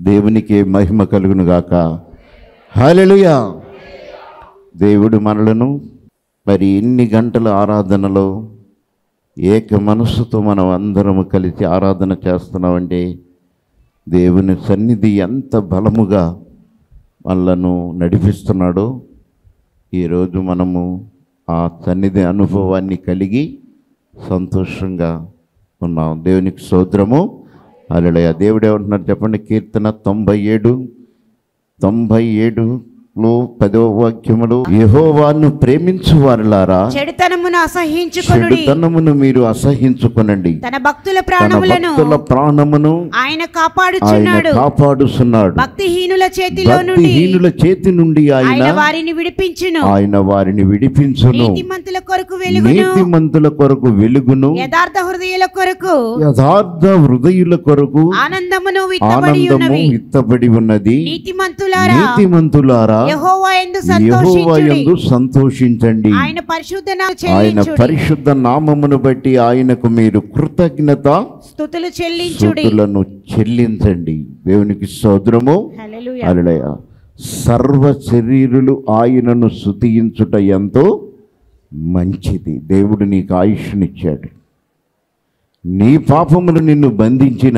దేవునికి మహిమ కలుగును గాక హల్లెలూయా దేవుడు మనలను మరి ఇన్ని గంటల ఆరాధనలో ఏక మనస్సుతో మనం అందరము కలిసి ఆరాధన చేస్తున్నామంటే దేవుని సన్నిధి ఎంత బలముగా మనలను నడిపిస్తున్నాడో ఈరోజు మనము ఆ సన్నిధి అనుభవాన్ని కలిగి సంతోషంగా ఉన్నాం దేవునికి స్తోత్రము అలడయ దేవుడు ఏమంటున్నారు చెప్పండి కీర్తన తొంభై ఏడు తొంభై ఏడులో పదో వాక్యములు యెహోవాను ప్రేమించు వారులారా చెడుతనమును అసహించుకొనుడి చెడుతనమును మీరు అసహించుకొనండి తన భక్తుల తన ప్రాణములను భక్తుల ప్రాణమును ఆయన ఆయన కాపాడుచున్నాడు కాపాడుతున్నాడు భక్తిహీనుల చేతిలో నుండి భక్తిహీనుల చేతి నుండి ఆయన ఆయన వారిని విడిపించును ఆయన వారిని విడిపించును నీతిమంతుల కొరకు వెలుగును నీతిమంతుల కొరకు వెలుగును యథార్థ హృదయుల కొరకు యథార్థ హృదయుల కొరకు ఆనందమును విత్తబడి ఆనందము ఉన్నవి విత్తబడి ఉన్నది నీతిమంతులారా నీతిమంతులారా యెహోవా యందు యెహోవా సంతోషించుడి యందు సంతోషించండి ఆయన పరిశుద్ధ నామమును ఆయన చెల్లించుడి పరిశుద్ధ నామమును బట్టి ఆయనకు మీరు కృతజ్ఞత స్తుతులు చెల్లించుడి స్థుతులను చెల్లించండి దేవునికి సోదరము హల్లెలూయా అలడయ సర్వ శరీరులు ఆయనను స్తుతించుట ఎంతో మంచిది దేవుడు నీకు ఆయుష్నిచ్చాడు నీ పాపములు నిన్ను బంధించిన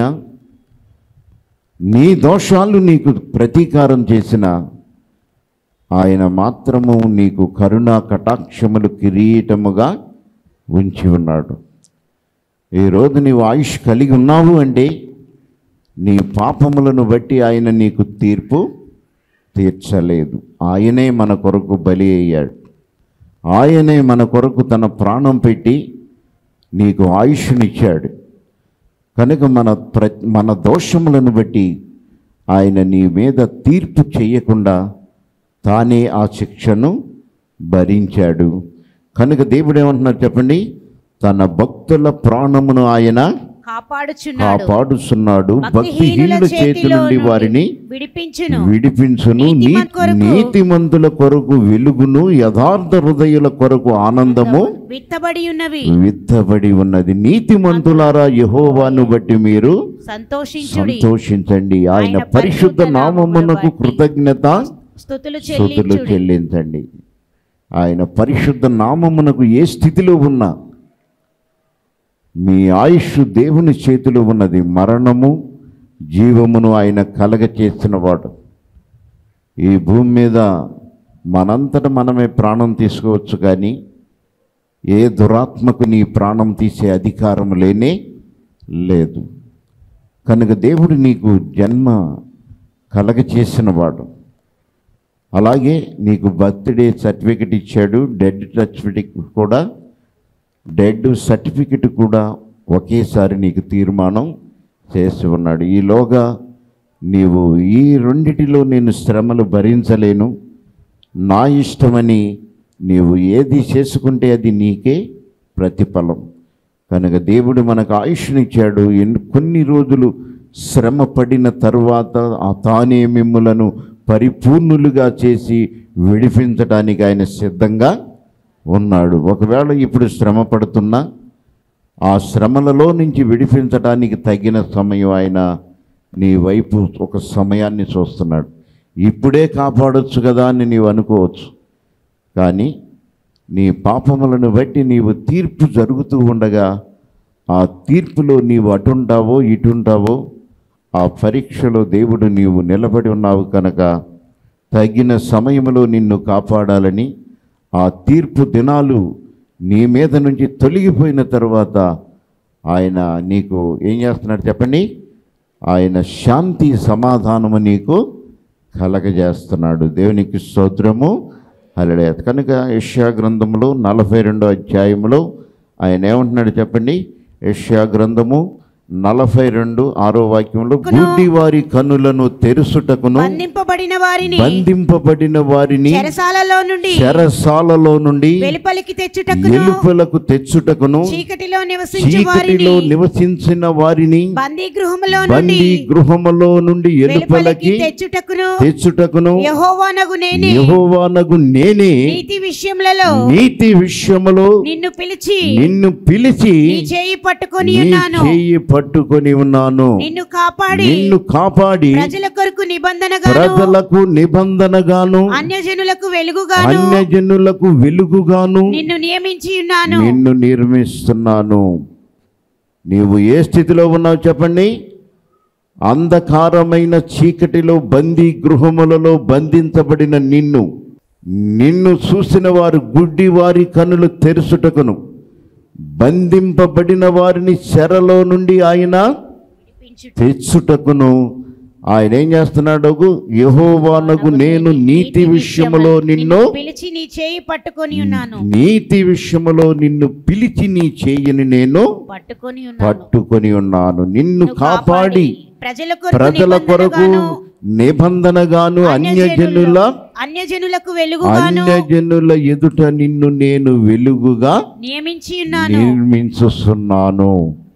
నీ దోషాలు నీకు ప్రతీకారం చేసిన ఆయన మాత్రము నీకు కరుణా కటాక్షములు కిరీటముగా ఉంచి ఉన్నాడు ఈరోజు నీవు ఆయుష్ కలిగి ఉన్నావు అంటే నీ పాపములను బట్టి ఆయన నీకు తీర్పు తీర్చలేదు ఆయనే మన కొరకు బలి అయ్యాడు ఆయనే మన కొరకు తన ప్రాణం పెట్టి నీకు ఆయుష్నిచ్చాడు కనుక మన ప్ర మన దోషములను బట్టి ఆయన నీ మీద తీర్పు చేయకుండా తానే ఆ శిక్షను భరించాడు కనుక దేవుడు ఏమంటున్నారు చెప్పండి తన భక్తుల ప్రాణమును ఆయన కాపాడుచున్నాడు కాపాడుచున్నాడు భక్తిహీనుల చేతి నుండి వారిని విడిపించును విడిపించును నీ- నీతిమంతుల కొరకు నీతిమంతుల కొరకు వెలుగును యథార్థ హృదయుల కొరకు ఆనందము విత్తబడి ఉన్నవి విత్తబడి ఉన్నది నీతిమంతులారా యెహోవాను బట్టి మీరు సంతోషించుడి సంతోషించండి ఆయన ఆయన పరిశుద్ధ పరిశుద్ధ నామమునకు నామమును బట్టి కృతజ్ఞత స్తుతులు స్థుతులు చెల్లించుడి చెల్లించండి ఆయన పరిశుద్ధ నామమునకు ఏ స్థితిలో ఉన్నా మీ ఆయుష్ దేవుని చేతిలో ఉన్నది మరణము జీవమును ఆయన కలగ చేసినవాడు ఈ భూమి మీద మనంతట మనమే ప్రాణం తీసుకోవచ్చు కానీ ఏ దురాత్మకు నీ ప్రాణం తీసే అధికారం లేనే లేదు కనుక దేవుడు నీకు జన్మ కలగ చేసినవాడు అలాగే నీకు బర్త్డే సర్టిఫికెట్ ఇచ్చాడు డెడ్ సర్టిఫికెట్ కూడా డెడ్ సర్టిఫికెట్ కూడా ఒకేసారి నీకు తీర్మానం చేసి ఉన్నాడు ఈలోగా నీవు ఈ రెండిటిలో నేను శ్రమలు భరించలేను నా ఇష్టమని నీవు ఏది చేసుకుంటే అది నీకే ప్రతిఫలం కనుక దేవుడు మనకు ఆయుష్నిచ్చాడు ఎన్ని కొన్ని రోజులు శ్రమ పడిన తరువాత ఆ తానే మిమ్ములను పరిపూర్ణులుగా చేసి విడిపించడానికి ఆయన సిద్ధంగా ఉన్నాడు ఒకవేళ ఇప్పుడు శ్రమ పడుతున్నా ఆ శ్రమలలో నుంచి విడిపించడానికి తగిన సమయం ఆయన నీ వైపు ఒక సమయాన్ని చూస్తున్నాడు ఇప్పుడే కాపాడొచ్చు కదా అని నీవు అనుకోవచ్చు కానీ నీ పాపములను బట్టి నీవు తీర్పు జరుగుతూ ఉండగా ఆ తీర్పులో నీవు అటుంటావో ఇటుంటావో ఆ పరీక్షలో దేవుడు నీవు నిలబడి ఉన్నావు కనుక తగిన సమయంలో నిన్ను కాపాడాలని ఆ తీర్పు దినాలు నీ మీద నుంచి తొలగిపోయిన తర్వాత ఆయన నీకు ఏం చేస్తున్నాడు చెప్పండి ఆయన శాంతి సమాధానము నీకు కలగజేస్తున్నాడు దేవునికి స్తోత్రము అలడే కనుక యష్యా గ్రంథములో నలభై రెండో అధ్యాయములో ఆయన ఏమంటున్నాడు చెప్పండి యష్యా గ్రంథము నలభై రెండు ఆరో వాక్యంలో గుడ్డి వారి కనులను తెరుసుటకును బంధింపబడిన వారిని బంధింపబడిన వారిని చెరసాలలో నుండి చెరసాలలో నుండి వెలుపలికి తెచ్చుటకును ఎలుకలకు తెచ్చుటకును చీకటిలో నివసించు వారిని చీకటిలో నివసించిన వారిని బందీ గృహములో నుండి బందీ గృహములో నుండి వెలుపలికి ఎలుకలకి తెచ్చుటకును తెచ్చుటకును యెహోవానగు నేనే యెహోవానగు నేనే నీతి విషయములలో నీతి విషయములో నిన్ను పిలిచి నిన్ను పిలిచి నీ చేయి పట్టుకొని నీ ఉన్నాను చేయి పట్టుకొని ఉన్నాను నిన్ను కాపాడి నిన్ను కాపాడి ప్రజల కొరకు నిబంధనగాను ప్రజలకు నిబంధనగాను అన్యజనులకు వెలుగుగాను అన్యజనులకు వెలుగుగాను నిన్ను నియమించి ఉన్నాను నిన్ను నిర్మిస్తున్నాను నీవు ఏ స్థితిలో ఉన్నావు చెప్పండి అంధకారమైన చీకటిలో బందీ గృహములలో బంధించబడిన నిన్ను నిన్ను చూసిన వారు గుడ్డి వారి కనులు తెరుచుటకును బంధింపబడిన వారిని చెరలో నుండి ఆయన తెచ్చుటకును ఆయన ఏం చేస్తున్నాడు యహోవానగు నేను నీతి విషయములో నిన్ను పిలిచి నీ చేయి పట్టుకొని ఉన్నాను నీతి విషయములో నిన్ను పిలిచి నీ చేయని నేను పట్టుకొని ఉన్నాను పట్టుకొని ఉన్నాను నిన్ను కాపాడి ప్రజల కొరకు ప్రజల కొరకు నిబంధనగాను, నిబంధనగాను అన్యజనుల అన్యజనులకు వెలుగుగాను అన్యజనుల ఎదుట నిన్ను నేను వెలుగుగా నియమించి ఉన్నాను నిర్మించుస్తున్నాను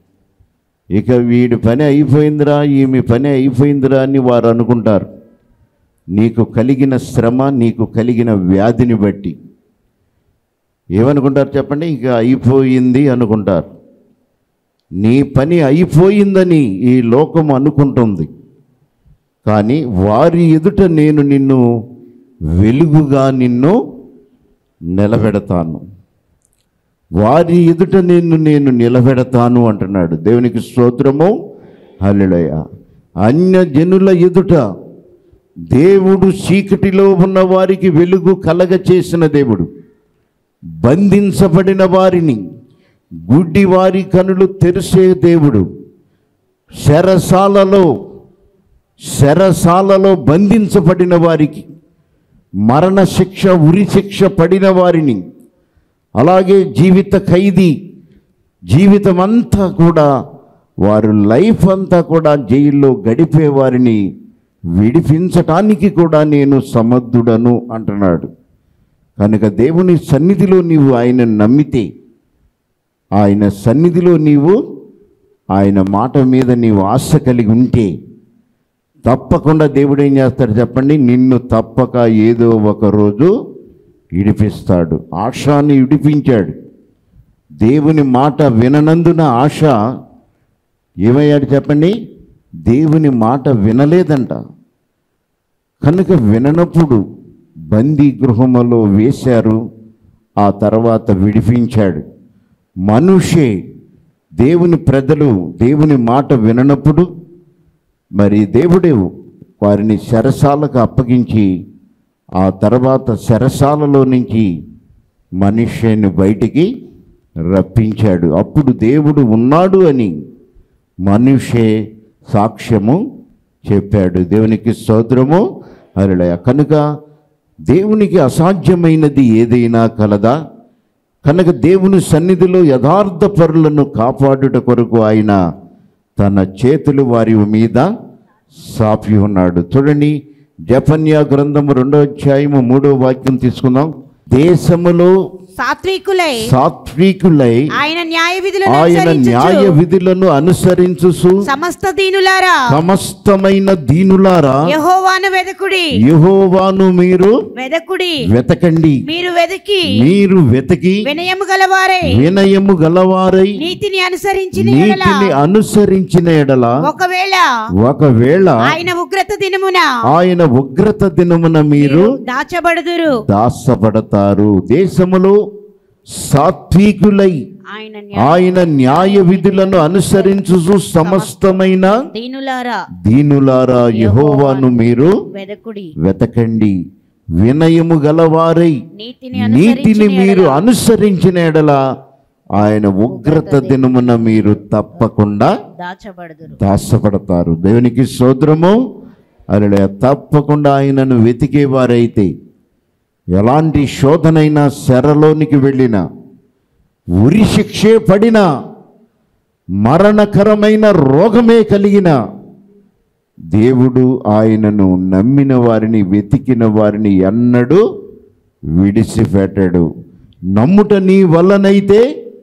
ఇక వీడి పని అయిపోయిందిరా ఈమె పని అయిపోయిందిరా అని వారు అనుకుంటారు నీకు కలిగిన శ్రమ నీకు కలిగిన వ్యాధిని బట్టి ఏమనుకుంటారు చెప్పండి ఇక అయిపోయింది అనుకుంటారు నీ పని అయిపోయిందని ఈ లోకం అనుకుంటుంది కానీ వారి ఎదుట నేను నిన్ను వెలుగుగా నిన్ను నిలబెడతాను వారి ఎదుట నిన్ను నేను నిలబెడతాను అంటున్నాడు దేవునికి స్తోత్రము హల్లెలూయ అన్య జనుల ఎదుట దేవుడు చీకటిలో ఉన్న వారికి వెలుగు కలగ చేసిన దేవుడు బంధించబడిన వారిని గుడ్డి వారి కనులు తెరిసే దేవుడు శరసాలలో శరసాలలో బంధించబడిన వారికి మరణ శిక్ష ఉరి శిక్ష పడిన వారిని అలాగే జీవిత ఖైదీ జీవితం అంతా కూడా వారు లైఫ్ అంతా కూడా జైల్లో గడిపే వారిని విడిపించటానికి కూడా నేను సమర్థుడను అంటున్నాడు కనుక దేవుని సన్నిధిలో నీవు ఆయన నమ్మితే ఆయన సన్నిధిలో నీవు ఆయన మాట మీద నీవు ఆశ కలిగి ఉంటే తప్పకుండా దేవుడు ఏం చేస్తాడు చెప్పండి నిన్ను తప్పక ఏదో ఒక రోజు ఇడిపిస్తాడు ఆశాన్ని ఇడిపించాడు దేవుని మాట విననందున ఆశ ఏమయ్యాడు చెప్పండి దేవుని మాట వినలేదంట కనుక విననప్పుడు బందీ గృహములో వేశారు ఆ తర్వాత విడిపించాడు మనుషే దేవుని ప్రజలు దేవుని మాట విననప్పుడు మరి దేవుడే వారిని శరసాలకు అప్పగించి ఆ తర్వాత శరసాలలో నుంచి మనుష్యుని బయటికి రప్పించాడు అప్పుడు దేవుడు ఉన్నాడు అని మనుషే సాక్ష్యము చెప్పాడు దేవునికి స్తోత్రము హరిలయ కనుక దేవునికి అసాధ్యమైనది ఏదైనా కలదా కనుక దేవుని సన్నిధిలో యథార్థ పరులను కాపాడుట కొరకు ఆయన తన చేతులు వారి మీద సాపి ఉన్నాడు చూడండి జపన్యా గ్రంథము రెండో అధ్యాయము మూడో వాక్యం తీసుకుందాం దేశములో సాత్వికులై సాత్వికులై ఆయన న్యాయ విధులను ఆయన అనుసరించుచు న్యాయ విధులను అనుసరించు సమస్త దీనులారా సమస్తమైన దీనులారా యహోవాను వెదకుడి యెహోవాను మీరు వెదకుడి వెతకండి మీరు వెదకి మీరు వెతకి వినయము గలవారై వినయము గలవారై నీతిని అనుసరించిన ఎడల నీతిని అనుసరించిన ఎడల ఒకవేళ ఒకవేళ ఆయన ఉగ్రత దినమున ఆయన ఉగ్రత దినమున మీరు దాచబడుదురు దాసపడతారు దేశములో సాత్వికులై ఆయన ఆయన న్యాయ విధులను అనుసరించు సమస్తమైన దీనులారా దీనులారా యెహోవాను మీరు వెదకుడి వెతకండి వినయము గలవారై నీతిని నీతిని అనుసరించిన మీరు ఎడల అనుసరించిన ఎడల ఆయన ఉగ్రత దినమున మీరు తప్పకుండా దాచబడుదురు దాసపడతారు దేవునికి సోదరము అలా తప్పకుండా ఆయనను వెతికేవారైతే ఎలాంటి శోధనైనా శరలోనికి వెళ్ళినా ఉరి శిక్షే పడినా మరణకరమైన రోగమే కలిగిన దేవుడు ఆయనను నమ్మిన వారిని వెతికిన వారిని ఎన్నడూ విడిచిపెట్టడు నమ్ముట నీ వల్లనైతే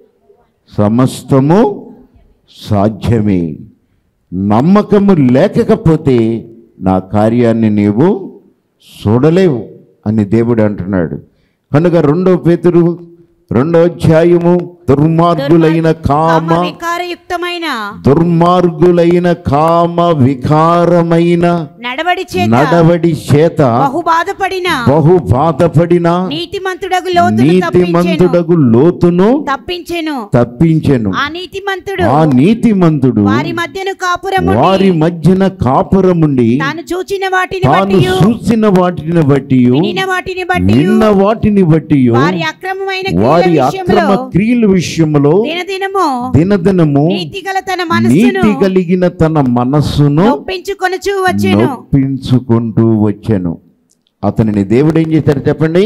సమస్తము సాధ్యమే నమ్మకము లేకపోతే నా కార్యాన్ని నీవు చూడలేవు అని దేవుడు అంటున్నాడు కనుక రెండో పేతురు రెండో అధ్యాయము దుర్మార్గులైన కామ కామ వికారయుక్తమైన దుర్మార్గులైన కామ వికారమైన నడవడి చేత నడవడి చేత బహు బాధపడిన బహు బాధపడిన నీతిమంతుడగు లోతును తప్పించెను నీతిమంతుడగు లోతును తప్పించెను తప్పించెను ఆ నీతిమంతుడు ఆ నీతిమంతుడు వారి మధ్యను కాపురము వారి మధ్యన కాపురముండి తాను చూచిన వాటిని తాను బట్టి చూసిన వాటిని బట్టి వినిన వాటిని బట్టి విన్న వాటిని బట్టి వారి అక్రమమైన వారి క్రియల విషయంలో అక్రమ క్రియల విషయంలో దినదినము దినదినము నీతిగల తన మనస్సును నీతి కలిగిన తన మనస్సును నొప్పించుకొనుచు వచ్చెను నొప్పించుకుంటూ వచ్చాను అతనిని దేవుడు ఏం చేశారు చెప్పండి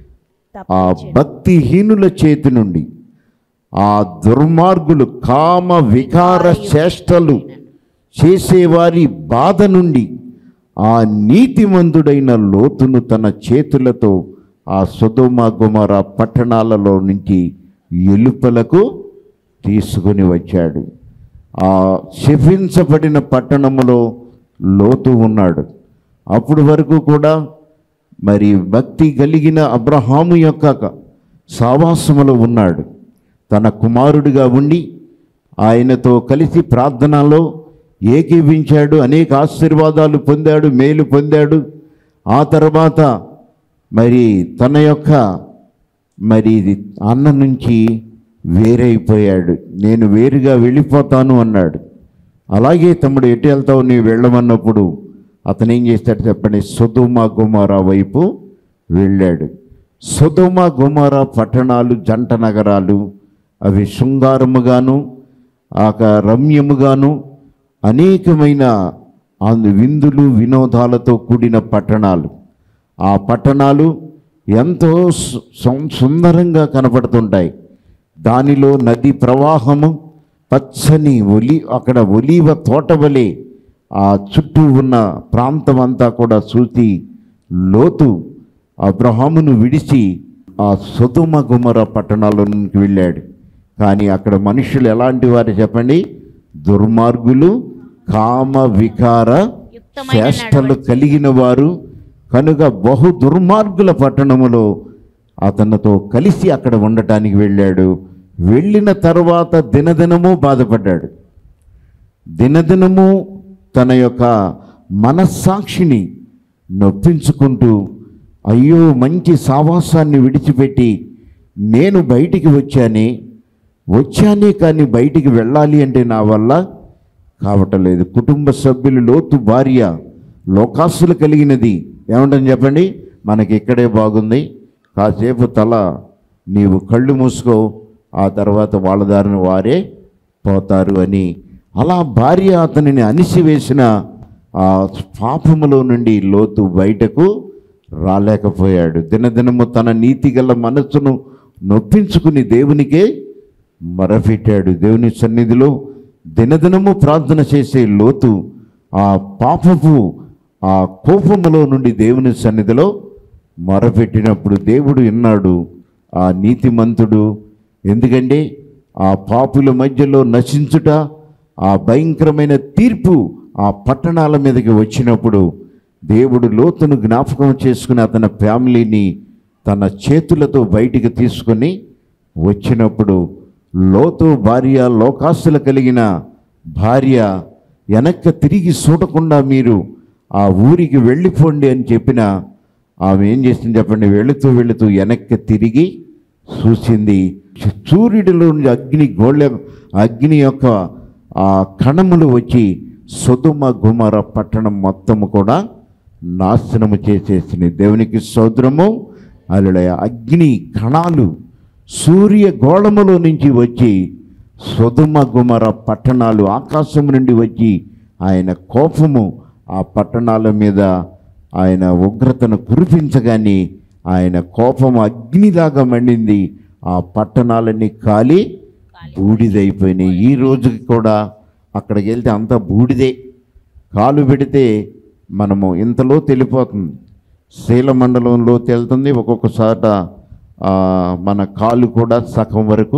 ఆ భక్తిహీనుల చేతి నుండి ఆ దుర్మార్గులు కామ వికార చేష్టలు చేసేవారి బాధ నుండి ఆ నీతిమంతుడైన లోతును తన చేతులతో ఆ సుధుమ గుమర పట్టణాలలో నుంచి ఎలుపలకు తీసుకుని వచ్చాడు ఆ శపించబడిన పట్టణములో లోతు ఉన్నాడు అప్పుడు వరకు కూడా మరి భక్తి కలిగిన అబ్రహాము యొక్క సావాసములో ఉన్నాడు తన కుమారుడిగా ఉండి ఆయనతో కలిసి ప్రార్థనలో ఏకీవించాడు అనేక ఆశీర్వాదాలు పొందాడు మేలు పొందాడు ఆ తర్వాత మరి తన యొక్క మరి ఇది అన్న నుంచి వేరైపోయాడు నేను వేరుగా వెళ్ళిపోతాను అన్నాడు అలాగే తమ్ముడు ఎటు వెళ్తావు నీవు వెళ్ళమన్నప్పుడు అతను ఏం చేస్తాడు చెప్పండి సుధుమ గుమార వైపు వెళ్ళాడు సుధుమ గుమార పట్టణాలు జంట నగరాలు అవి శృంగారముగాను ఆక రమ్యముగాను అనేకమైన అందు విందులు వినోదాలతో కూడిన పట్టణాలు ఆ పట్టణాలు ఎంతో సు- సు- సుందరంగా కనపడుతుంటాయి దానిలో నది ప్రవాహము పచ్చని ఒలి అక్కడ ఒలీవ తోట వలె ఆ చుట్టూ ఉన్న ప్రాంతం అంతా కూడా చూసి లోతు అబ్రహామును విడిచి ఆ సుతుమ గుమర పట్టణాలకు వెళ్ళాడు కానీ అక్కడ మనుషులు ఎలాంటి వారు చెప్పండి దుర్మార్గులు కామ వికార యుక్తమైన చేష్టలు కలిగిన వారు కనుక బహు దుర్మార్గుల పట్టణములో అతనితో కలిసి అక్కడ ఉండటానికి వెళ్ళాడు వెళ్ళిన తర్వాత దినదినము బాధపడ్డాడు దినదినము తన యొక్క మనస్సాక్షిని నొప్పించుకుంటూ అయ్యో మంచి సావాసాన్ని విడిచిపెట్టి నేను బయటికి వచ్చానే వచ్చానే కానీ బయటికి వెళ్ళాలి అంటే నా వల్ల కావటలేదు కుటుంబ సభ్యులు లోతు భార్య లోకాసులు కలిగినది ఏమంటని చెప్పండి మనకి ఇక్కడే బాగుంది కాసేపు తల నీవు కళ్ళు మూసుకో ఆ తర్వాత వాళ్ళ దారిని వారే పోతారు అని అలా భార్య అతనిని అనిసివేసిన ఆ పాపములో నుండి లోతు బయటకు రాలేకపోయాడు దినదినము తన నీతిగల మనస్సును నొప్పించుకుని దేవునికే మరపెట్టాడు దేవుని సన్నిధిలో దినదినము ప్రార్థన చేసే లోతు ఆ పాపపు ఆ కోపములో నుండి దేవుని సన్నిధిలో మొరపెట్టినప్పుడు దేవుడు విన్నాడు ఆ నీతిమంతుడు ఎందుకంటే ఆ పాపుల మధ్యలో నశించుట ఆ భయంకరమైన తీర్పు ఆ పట్టణాల మీదకి వచ్చినప్పుడు దేవుడు లోతును జ్ఞాపకం చేసుకుని అతని ఫ్యామిలీని తన చేతులతో బయటికి తీసుకొని వచ్చినప్పుడు లోతు భార్య లోకాస్తులు కలిగిన భార్య వెనక్కి తిరిగి చూడకుండా మీరు ఆ ఊరికి వెళ్ళిపోండి అని చెప్పిన ఆమె ఏం చేసింది చెప్పండి వెళుతూ వెళుతూ వెనక్కి తిరిగి చూసింది సూర్యుడిలో నుండి అగ్ని గోళ్ళ అగ్ని యొక్క ఆ కణములు వచ్చి సుతుమ గుమర పట్టణం మొత్తము కూడా నాశనము చేసేసింది దేవునికి సోదరము అలడయ అగ్ని కణాలు సూర్య గోళములో నుంచి వచ్చి సుధుమ గుమర పట్టణాలు ఆకాశం నుండి వచ్చి ఆయన కోపము ఆ పట్టణాల మీద ఆయన ఉగ్రతను కురిపించగానే ఆయన కోపం అగ్నిలాగా మండింది ఆ పట్టణాలన్నీ కాలి బూడిదైపోయినాయి ఈ రోజుకి కూడా అక్కడికి వెళ్తే అంతా బూడిదే కాలు పెడితే మనము ఇంతలో తెలిపోతుంది శీలమండలంలో తేలుతుంది ఒక్కొక్కసాట ఆ, మన కాలు కూడా సగం వరకు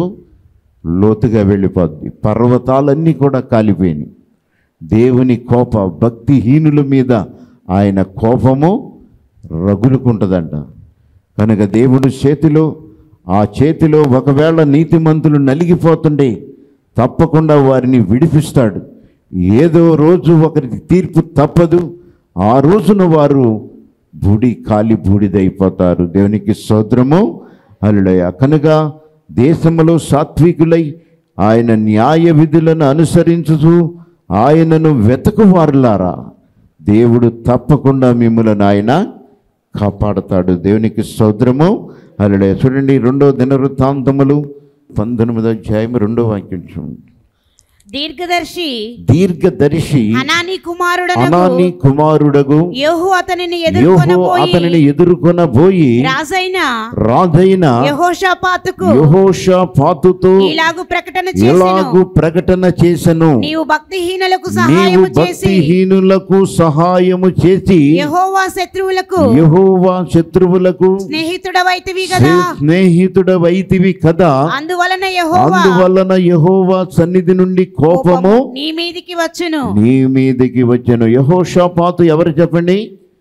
లోతుగా వెళ్ళిపోద్ది పర్వతాలన్నీ కూడా కాలిపోయినాయి దేవుని కోప భక్తిహీనుల మీద ఆయన కోపము రగులుకుంటుందంట కనుక దేవుడు చేతిలో ఆ చేతిలో ఒకవేళ నీతిమంతులు నలిగిపోతుండే తప్పకుండా వారిని విడిపిస్తాడు ఏదో రోజు ఒకరికి తీర్పు తప్పదు ఆ రోజున వారు బూడి కాలి బూడిదైపోతారు దేవునికి స్తోత్రము అల్లుడయ కనుక దేశములో సాత్వికులై ఆయన న్యాయ విధులను అనుసరించుచు ఆయనను వెతకువారులారా దేవుడు తప్పకుండా మిమ్మల్ని ఆయన కాపాడతాడు దేవునికి స్తోత్రము అల్లుడే చూడండి రెండో దినవృత్తాంతములు పంతొమ్మిదో అధ్యాయం రెండో వాక్యం చూడండి దీర్ఘదర్శి దీర్ఘదర్శి అనాని కుమారుడనకు అనాని కుమారుడగు యోహు అతనిని యోహో ఎదుర్కొనబోయి అతనిని ఎదుర్కొనబోయి రాజైన రాజైన యెహోషాపాతుకు యహోషా పాతుతో ఇలాగు ప్రకటన చేసెను ఎలాగు ప్రకటన చేసెను నీవు భక్తిహీనులకు నీవు సహాయము చేసి భక్తిహీనులకు సహాయము చేసి యెహోవా శత్రువులకు యహోవా శత్రువులకు స్నేహితుడవైతివి కదా స్నేహితుడవైతివి కదా అందువలన యెహోవా అందువలన యహోవా సన్నిధి నుండి కోపము నీ మీదికి వచ్చును నీ మీదికి వచ్చాను యహోషాపాతు ఎవరు చెప్పండి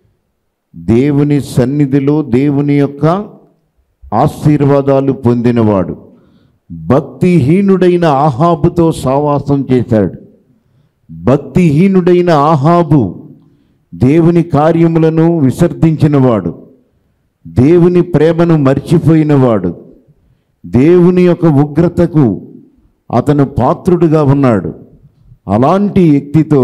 దేవుని సన్నిధిలో దేవుని యొక్క ఆశీర్వాదాలు పొందినవాడు భక్తిహీనుడైన ఆహాబుతో సావాసం చేశాడు భక్తిహీనుడైన ఆహాబు దేవుని కార్యములను విసర్జించినవాడు దేవుని ప్రేమను మర్చిపోయినవాడు దేవుని యొక్క ఉగ్రతకు అతను పాత్రుడుగా ఉన్నాడు అలాంటి వ్యక్తితో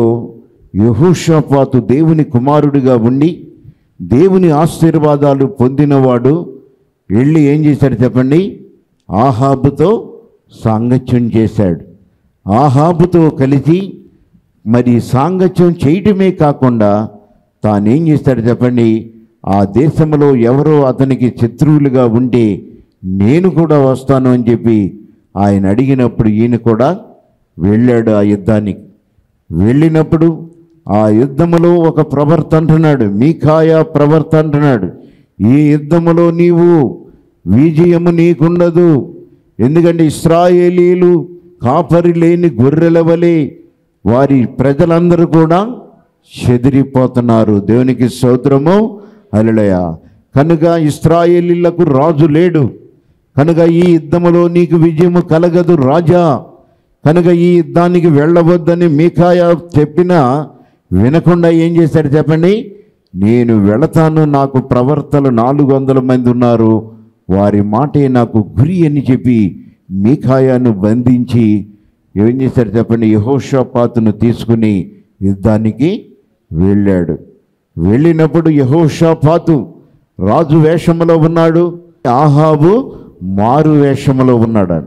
యహోషాపాతు దేవుని కుమారుడిగా ఉండి దేవుని ఆశీర్వాదాలు పొందినవాడు వెళ్ళి ఏం చేశాడు చెప్పండి ఆహాబుతో సాంగత్యం చేశాడు ఆహాబుతో కలిసి మరి సాంగత్యం చేయటమే కాకుండా తానేం చేస్తాడు చెప్పండి ఆ దేశంలో ఎవరో అతనికి శత్రువులుగా ఉంటే నేను కూడా వస్తాను అని చెప్పి ఆయన అడిగినప్పుడు ఈయన కూడా వెళ్ళాడు ఆ యుద్ధానికి వెళ్ళినప్పుడు ఆ యుద్ధములో ఒక ప్రవర్త అంటున్నాడు మీకాయ ప్రవర్త అంటున్నాడు ఈ యుద్ధములో నీవు విజయము నీకుండదు ఎందుకంటే ఇస్రాయేలీలు కాపరి లేని గొర్రెల వలె వారి ప్రజలందరూ కూడా చెదిరిపోతున్నారు దేవునికి స్తోత్రము అలలయ కనుక ఇస్రాయేలీలకు రాజు లేడు కనుక ఈ యుద్ధములో నీకు విజయము కలగదు రాజా కనుక ఈ యుద్ధానికి వెళ్ళవద్దని మీకాయ చెప్పినా వినకుండా ఏం చేశాడు చెప్పండి నేను వెళతాను నాకు ప్రవర్తలు నాలుగు వందల మంది ఉన్నారు వారి మాటే నాకు గురి అని చెప్పి మీకాయాను బంధించి ఏం చేశాడు చెప్పండి యహోషాపాతును తీసుకుని యుద్ధానికి వెళ్ళాడు వెళ్ళినప్పుడు యహోషాపాతు రాజు వేషములో ఉన్నాడు ఆహాబు మారు వేషములో ఉన్నాడంట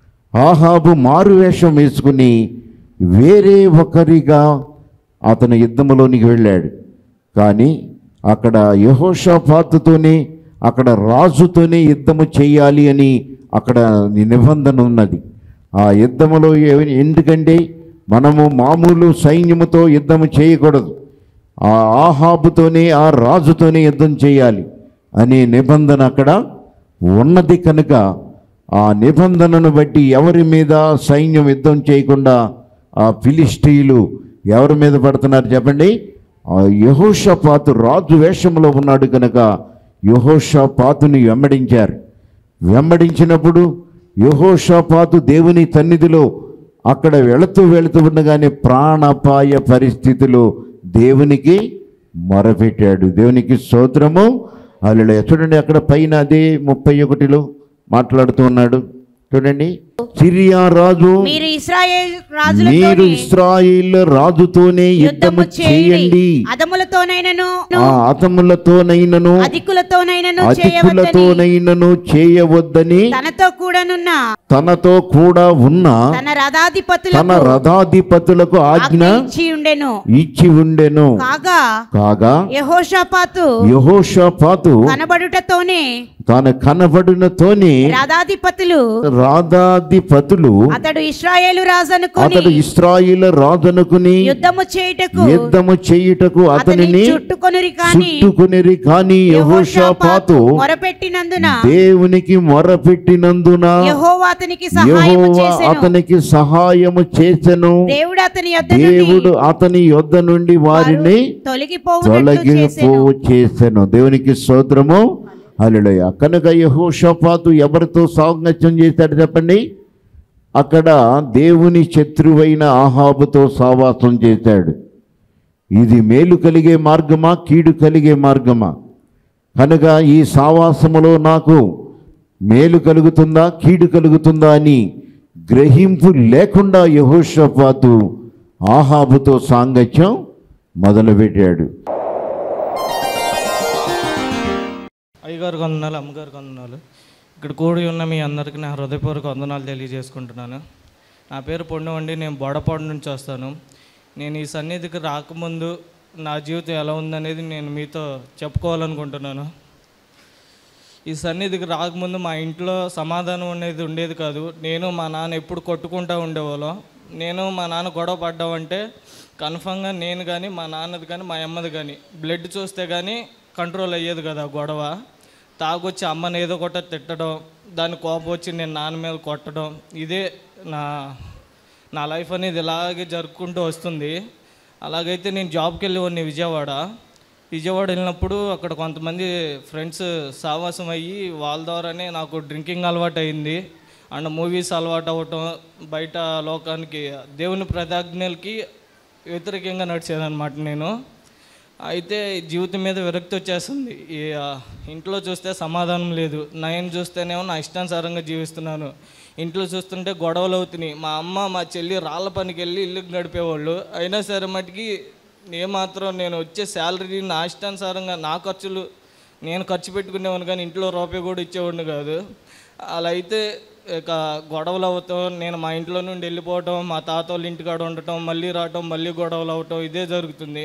ఆహాబు మారు వేషం వేసుకుని వేరే ఒకరిగా అతను యుద్ధములోనికి వెళ్ళాడు కానీ అక్కడ యహోషాపాతుతోనే అక్కడ రాజుతోనే యుద్ధము చేయాలి అని అక్కడ నిబంధన ఉన్నది ఆ యుద్ధములో ఏ- ఎందుకంటే మనము మామూలు సైన్యముతో యుద్ధము చేయకూడదు ఆ ఆహాబుతోనే ఆ రాజుతోనే యుద్ధం చేయాలి అనే నిబంధన అక్కడ ఉన్నది కనుక ఆ నిబంధనను బట్టి ఎవరి మీద సైన్యం యుద్ధం చేయకుండా ఆ ఫిలిస్టీలు ఎవరి మీద పడుతున్నారు చెప్పండి ఆ యహోషపాతు రాజు వేషంలో ఉన్నాడు కనుక యహోషపాతుని వెంబడించారు వెంబడించినప్పుడు యహోషపాతు దేవుని సన్నిధిలో అక్కడ వెళుతూ వెళుతూ ఉండగానే ప్రాణాపాయ పరిస్థితిలో దేవునికి మొరపెట్టాడు దేవునికి స్తోత్రము అల్లుడే చూడండి అక్కడ పైన అదే ముప్పై ఒకటిలో మాట్లాడుతూ ఉన్నాడు చూడండి సిరియా రాజు మీరు ఇస్రాయేల్ మీరు రాజులతో ఇస్రాయిల్ రాజుతోనే యుద్ధము చేయండి అదములతోనైనను ఆ అతములతోనైనను అధికులతోనైనను చేయవద్దని అధికులతోనైనను చేయవద్దని తనతో కూడానున్న తనతో కూడా ఉన్న తన తన రథాధిపతులకు రథాధిపతులకు ఆజ్ఞ ఆజ్ఞ ఇచ్చి ఉండెను ఇచ్చి ఉండెను కాగా కాగా యెహోషాపాతు యహోషాపాతు కనబడుటతోనే తాను కనబడినతోనే రథాధిపతులు రాధాధిపతులు అతడు ఇస్రాయేలు రాజనుకొని అతడు ఇస్రాయిల్ రాజనుకుని యుద్ధము చేయుటకు యుద్ధము చేయుటకు అతని అతనిని చుట్టుకొనిరి కాని చుట్టుకునిరి కాని యహోషాపాతు మొరపెట్టినందున దేవునికి మొరపెట్టినందున యెహోవా అతనికి సహాయం యెహోవా చేసెను అతనికి సహాయము చేసెను దేవుడు అతని యొద్ద నుండి దేవుడు అతని యొద్ద నుండి వారిని తొలగిపోవునట్లు తొలగిపో చేసెను చేసెను దేవునికి స్తోత్రము హల్లెలూయా కనుక యెహోషాపాతు ఎవరితో సాంగత్యం చేశాడు చెప్పండి అక్కడ దేవుని శత్రువైన ఆహాబుతో సావాసం చేశాడు ఇది మేలు కలిగే మార్గమా కీడు కలిగే మార్గమా కనుక ఈ సావాసములో నాకు మేలు కలుగుతుందా కీడు కలుగుతుందా అని గ్రహింపు లేకుండా యహోషపాతు ఆహాబుతో సాంగత్యం మొదలుపెట్టాడు అయ్యగారు వందనాలు అమ్మగారు వందనాలు ఇక్కడ కూడి ఉన్న మీ అందరికీ నా హృదయపూర్వక వందనాలు తెలియజేసుకుంటున్నాను నా పేరు పొండవండి నేను బోడపాడు నుంచి వస్తాను నేను ఈ సన్నిధికి రాకముందు నా జీవితం ఎలా ఉందనేది నేను మీతో చెప్పుకోవాలనుకుంటున్నాను ఈ సన్నిధికి రాకముందు మా ఇంట్లో సమాధానం అనేది ఉండేది కాదు నేను మా నాన్న ఎప్పుడు కొట్టుకుంటూ ఉండేవాళ్ళం నేను మా నాన్న గొడవ పడ్డామంటే కన్ఫామ్గా నేను కానీ మా నాన్నది కానీ మా అమ్మది కానీ బ్లడ్ చూస్తే కానీ కంట్రోల్ అయ్యేది కదా ఆ గొడవ తాగొచ్చి అమ్మని ఏదో ఒకటి తిట్టడం దాని కోపం వచ్చి నేను నాన్న మీద కొట్టడం ఇదే నా నా లైఫ్ అనేది ఇలాగే జరుపుకుంటూ వస్తుంది అలాగైతే నేను జాబ్కి వెళ్ళేవాడిని విజయవాడ విజయవాడ వెళ్ళినప్పుడు అక్కడ కొంతమంది ఫ్రెండ్స్ సావాసం అయ్యి వాళ్ళ ద్వారానే నాకు డ్రింకింగ్ అలవాటు అయింది అండ్ మూవీస్ అలవాటు అవ్వటం బయట లోకానికి దేవుని ప్రదాజ్ఞలకి వ్యతిరేకంగా నడిచానమాట నేను అయితే జీవితం మీద విరక్తి వచ్చేస్తుంది ఈ ఆ, ఇంట్లో చూస్తే సమాధానం లేదు నేను చూస్తేనేమో నా ఇష్టానుసారంగా జీవిస్తున్నాను ఇంట్లో చూస్తుంటే గొడవలు అవుతున్నాయి మా అమ్మ మా చెల్లి రాళ్ళ పనికి వెళ్ళి ఇల్లుకి గడిపేవాళ్ళు అయినా సరే మటుకి ఏమాత్రం నేను వచ్చే శాలరీ నా ఇష్టానుసారంగా నా ఖర్చులు నేను ఖర్చు పెట్టుకునేవాను కానీ ఇంట్లో రూపాయి కూడా ఇచ్చేవాడిని కాదు అలా అయితే ఇక గొడవలు అవుతాం నేను మా ఇంట్లో నుండి వెళ్ళిపోవటం మా తాత వాళ్ళ ఇంటికాడ ఉండటం మళ్ళీ రావటం మళ్ళీ గొడవలు అవటం ఇదే జరుగుతుంది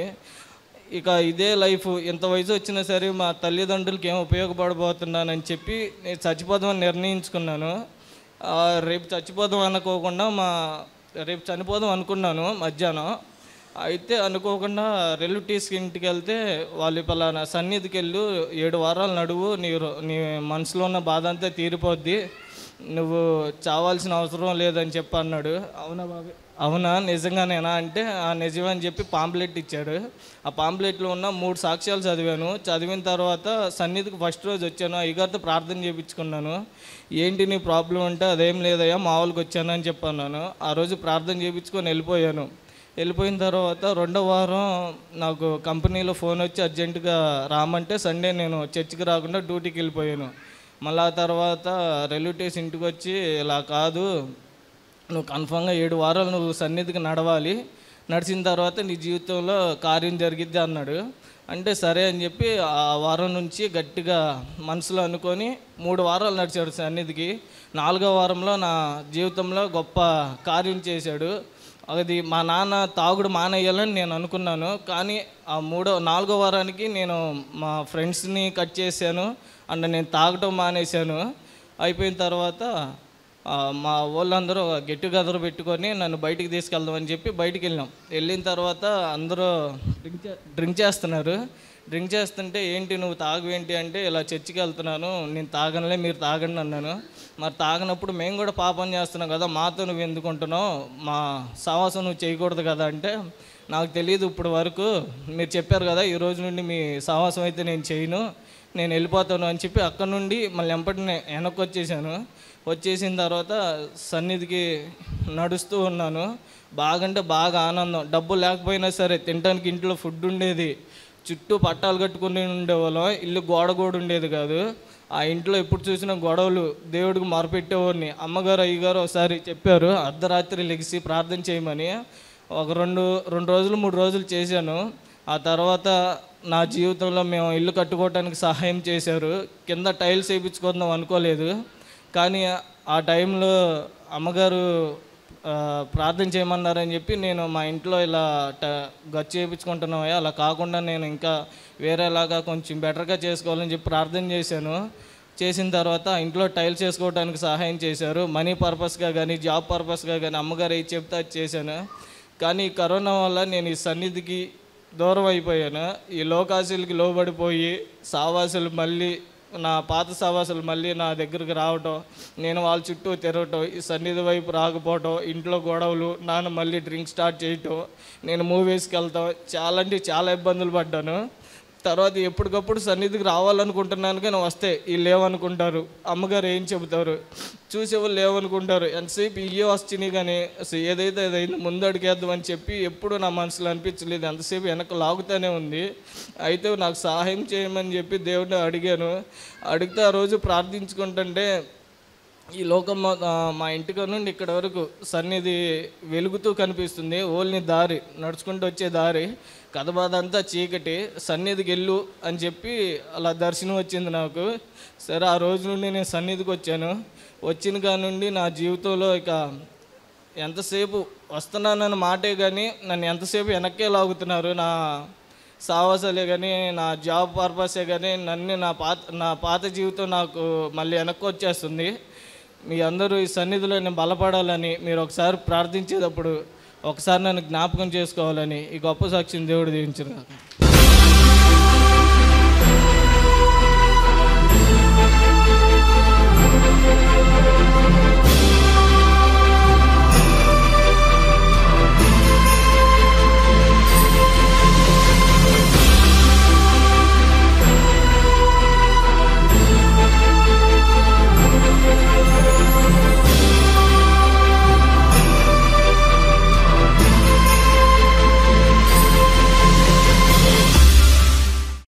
ఇక ఇదే లైఫ్ ఇంత వయసు వచ్చినా సరే మా తల్లిదండ్రులకి ఏం ఉపయోగపడబోతున్నానని చెప్పి నేను చచ్చిపోదామని నిర్ణయించుకున్నాను ఆ, రేపు చచ్చిపోదాం అనుకోకుండా మా రేపు చనిపోదాం అనుకున్నాను మధ్యాహ్నం అయితే అనుకోకుండా రిలేటివ్స్కి ఇంటికి వెళ్తే వాళ్ళు పలానా సన్నిధికి వెళ్ళు ఏడు వారాలు నడువు నీ రో- నీ మనసులో ఉన్న బాధ అంతా తీరిపోద్ది నువ్వు చావాల్సిన అవసరం లేదని చెప్పి అన్నాడు అవునా బాబు అవునా నిజంగానేనా అంటే ఆ నిజమే అని చెప్పి పాంప్లెట్ ఇచ్చాడు ఆ పాంప్లెట్లో ఉన్న మూడు సాక్ష్యాలు చదివాను చదివిన తర్వాత సన్నిధికి ఫస్ట్ రోజు వచ్చాను అయ్యగారితో ప్రార్థన చేయించుకున్నాను ఏంటి నీ ప్రాబ్లం అంటే అదేం లేదయ్యా మామూలుగా వచ్చాను అని చెప్పన్నాను ఆ రోజు ప్రార్థన చేయించుకొని వెళ్ళిపోయాను వెళ్ళిపోయిన తర్వాత రెండో వారం నాకు కంపెనీలో ఫోన్ వచ్చి అర్జెంటుగా రామంటే సండే నేను చర్చికి రాకుండా డ్యూటీకి వెళ్ళిపోయాను మళ్ళీ ఆ తర్వాత రిలేటివ్స్ ఇంటికి వచ్చి ఇలా కాదు నువ్వు కన్ఫామ్గా ఏడు వారాలు నువ్వు సన్నిధికి నడవాలి నడిచిన తర్వాత నీ జీవితంలో కార్యం జరిగిద్ది అన్నాడు అంటే సరే అని చెప్పి ఆ వారం నుంచి గట్టిగా మనసులో అనుకొని మూడు వారాలు నడిచాడు సన్నిధికి నాలుగో వారంలో నా జీవితంలో గొప్ప కార్యం చేశాడు అది మా నాన్న తాగుడు మానేయాలని నేను అనుకున్నాను కానీ ఆ మూడో నాలుగో వారానికి నేను మా ఫ్రెండ్స్ని కట్ చేశాను అండ్ నేను తాగటం మానేశాను అయిపోయిన తర్వాత ఆ, మా వాళ్ళందరూ గెట్ టుగెదర్ పెట్టుకొని నన్ను బయటికి తీసుకెళ్దామని చెప్పి బయటికి వెళ్ళాం వెళ్ళిన తర్వాత అందరూ డ్రింక్ చే- డ్రింక్ చేస్తున్నారు డ్రింక్ చేస్తుంటే ఏంటి నువ్వు తాగవేంటి అంటే ఇలా చర్చికి వెళ్తున్నాను నేను తాగనులే మీరు తాగండి అన్నాను మరి తాగనప్పుడు మేము కూడా పాపం చేస్తున్నాం కదా మాతో నువ్వు ఎందుకుంటున్నావు మా సావాసం నువ్వు చేయకూడదు కదా అంటే నాకు తెలియదు ఇప్పుడు వరకు మీరు చెప్పారు కదా ఈ రోజు నుండి మీ సావాసం అయితే నేను చేయను నేను వెళ్ళిపోతాను అని చెప్పి అక్కడ నుండి మళ్ళీ వెంపటినే వెనక్కి వచ్చేసాను వచ్చేసిన తర్వాత సన్నిధికి నడుస్తూ ఉన్నాను బాగంటే బాగా ఆనందం డబ్బు లేకపోయినా సరే తినడానికి ఇంట్లో ఫుడ్ ఉండేది చుట్టూ పట్టాలు కట్టుకుని ఉండేవాళ్ళం ఇల్లు గోడ కూడా ఉండేది కాదు ఆ ఇంట్లో ఎప్పుడు చూసినా గొడవలు దేవుడికి మొరపెట్టేవాడిని అమ్మగారు అయ్యగారు ఒకసారి చెప్పారు అర్ధరాత్రి లెగిసి ప్రార్థన చేయమని ఒక రెండు రెండు రోజులు మూడు రోజులు చేశాను ఆ తర్వాత నా జీవితంలో మేము ఇల్లు కట్టుకోవడానికి సహాయం చేశారు కింద టైల్స్ వేయించుకుందాం అనుకోలేదు కానీ ఆ టైంలో అమ్మగారు ఆ, ప్రార్థన చేయమన్నారని చెప్పి నేను మా ఇంట్లో ఇలా ట గచ్చు చేయించుకుంటున్నామయ్యా అలా కాకుండా నేను ఇంకా వేరేలాగా కొంచెం బెటర్గా చేసుకోవాలని చెప్పి ప్రార్థన చేశాను చేసిన తర్వాత ఆ ఇంట్లో టైల్స్ వేసుకోవడానికి సహాయం చేశారు మనీ పర్పస్గా కానీ జాబ్ పర్పస్గా కానీ అమ్మగారు ఏది చెప్తే అది చేశాను కానీ ఈ కరోనా వల్ల నేను ఈ సన్నిధికి దూరం అయిపోయాను ఈ లోకాసులకి లోబడిపోయి సావాసులు మళ్ళీ నా పాత సావాసులు మళ్ళీ నా దగ్గరికి రావటం నేను వాళ్ళ చుట్టూ తిరగటం ఈ సన్నిధి వైపు రాకపోవటం ఇంట్లో గొడవలు నాన్న మళ్ళీ డ్రింక్ స్టార్ట్ చేయటం నేను మూవీస్కి వెళ్తాం చాలా అంటే చాలా ఇబ్బందులు పడ్డాను తర్వాత ఎప్పటికప్పుడు సన్నిధికి రావాలనుకుంటున్నాను కానీ వస్తే వీళ్ళు లేవనుకుంటారు అమ్మగారు ఏం చెబుతారు చూసేవాళ్ళు లేవనుకుంటారు ఎంతసేపు ఇయ్యే వచ్చినాయి కానీ అసలు ఏదైతే అదైంది ముందు అడిగేద్దాం అని చెప్పి ఎప్పుడు నా మనసులో అనిపించలేదు ఎంతసేపు వెనక లాగుతూనే ఉంది అయితే నాకు సహాయం చేయమని చెప్పి దేవుడిని అడిగాను అడిగితే ఆ రోజు ప్రార్థించుకుంటుంటే ఈ లోకం మొ- ఆ, మా ఇంటికి నుండి ఇక్కడ వరకు సన్నిధి వెలుగుతూ కనిపిస్తుంది ఓన్లీ దారి నడుచుకుంటూ వచ్చే దారి కథ బాధ అంతా చీకటి సన్నిధికి వెళ్ళు అని చెప్పి అలా దర్శనం వచ్చింది నాకు సరే ఆ రోజు నుండి నేను సన్నిధికి వచ్చాను వచ్చిన కాడ నుండి నా జీవితంలో ఇక ఎంతసేపు వస్తున్నానన్న మాటే కానీ నన్ను ఎంతసేపు వెనక్కే లాగుతున్నారు నా సావాసాలే కానీ నా జాబ్ పర్పసే కానీ నన్ను నా పాత నా పాత జీవితం నాకు మళ్ళీ వెనక్కి వచ్చేస్తుంది మీ అందరూ ఈ సన్నిధిలో నేను బలపడాలని మీరు ఒకసారి ప్రార్థించేటప్పుడు ఒకసారి నన్ను జ్ఞాపకం చేసుకోవాలని ఈ గొప్ప సాక్షిని దేవుడు దీవించారు